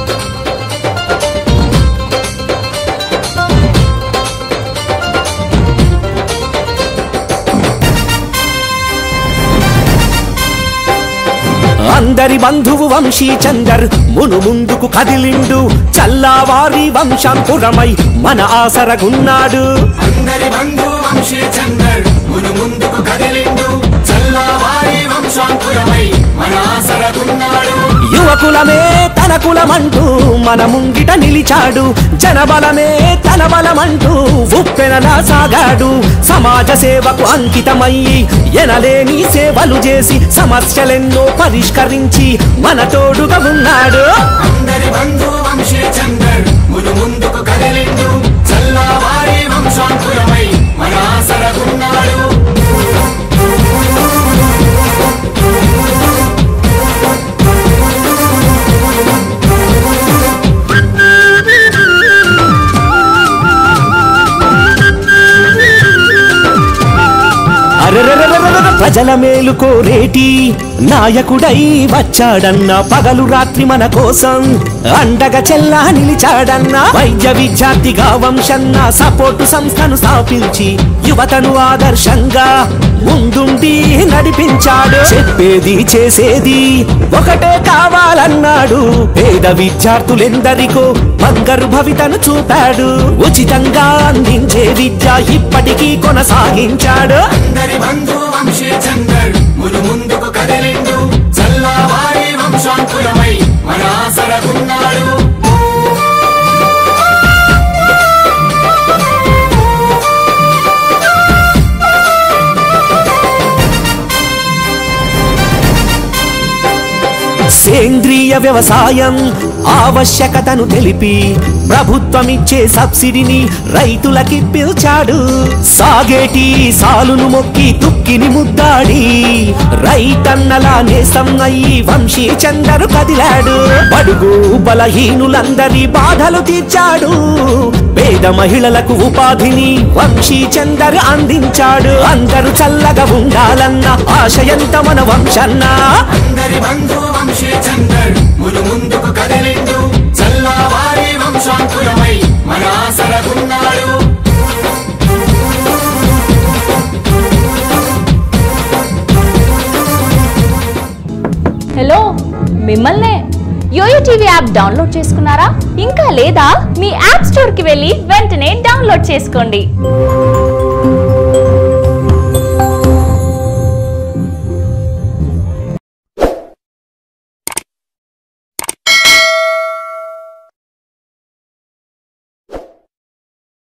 అందరి బంధువు వంశీ చందర్ మును ముందుకు కదిలిండు చల్లావారి వంశాంకురమై మన ఆసరగున్నాడు అందరి బంధు వంశీ చందర్ మును ముందుకు కదిలిండు చల్లవారి వంశాంకురమై మన ఆసరగున్నాడు యువకులమే తన కులమంటూ మన ముంగిట నిలిచాడు జనబలమే తన బలమంటూ ఉప్పెనలా సాగాడు సమాజ సేవకు అంకితమయ్యి ఎనలేని సేవలు చేసి సమస్యలెన్నో పరిష్కరించి మన తోడుగా ఉన్నాడు అందరి బంధు వంశీ చందర్ మును ముందుకు కదిలిండు చల్లవారి వంశాంకురమై మన ఆసరగున్నాడు అరెరెరెరెరెరె ప్రజల మేలు కోరేటి నాయకుడై వచ్చాడన్న పగలు రాత్రి మన కోసం అండగా చెల్లా నిలిచాడన్న వైద్య విద్యార్థిగా వంశన్న సపోర్టు సంస్థను స్థాపించి యువతను ఆదర్శంగా ముందుండి నడిపించాడు చెప్పేది చేసేది ఒకటే కావాలన్నాడు పేద విద్యార్థులెందరికో బంగారు భవితను చూపాడు ఉచితంగా అందించే విద్య ఇప్పటికీ కొనసాగించాడు అందరి బంధు వంశీ చందర్ మును ముందుకు కదిలిండు చల్లవారి వంశాంకురమై మన ఆసరగున్నాడు సేంద్రియ వ్యవసాయం ఆవశ్యకతను తెలిపి ప్రభుత్వం ఇచ్చే సబ్సిడీని రైతులకి పిలిచాడు సాగేటి సాలును మొక్కి తుక్కిని ముద్దాడి రైతన్నలా నేసం అయ్యి వంశీ చందరు కదిలాడు బడుగు బలహీనులందరి బాధలు తీర్చాడు పేద మహిళలకు ఉపాధిని వంశీ చందర్ అందించాడు అందరూ చల్లగా ఉండాలన్న ఆశయంత మన వంశన్న అందరి బంధు వంశీ చందర్ మును ముందుకు కదిలిండు చల్లవారి వంశాంకురమై మన ఆసరగున్నాడు హలో మిమ్మల్నే యోయో టీవీ యాప్ డౌన్లోడ్ చేసుకున్నారా ఇంకా లేదా మీ యాప్ స్టోర్ కి వెళ్ళి వెంటనే డౌన్లోడ్ చేసుకోండి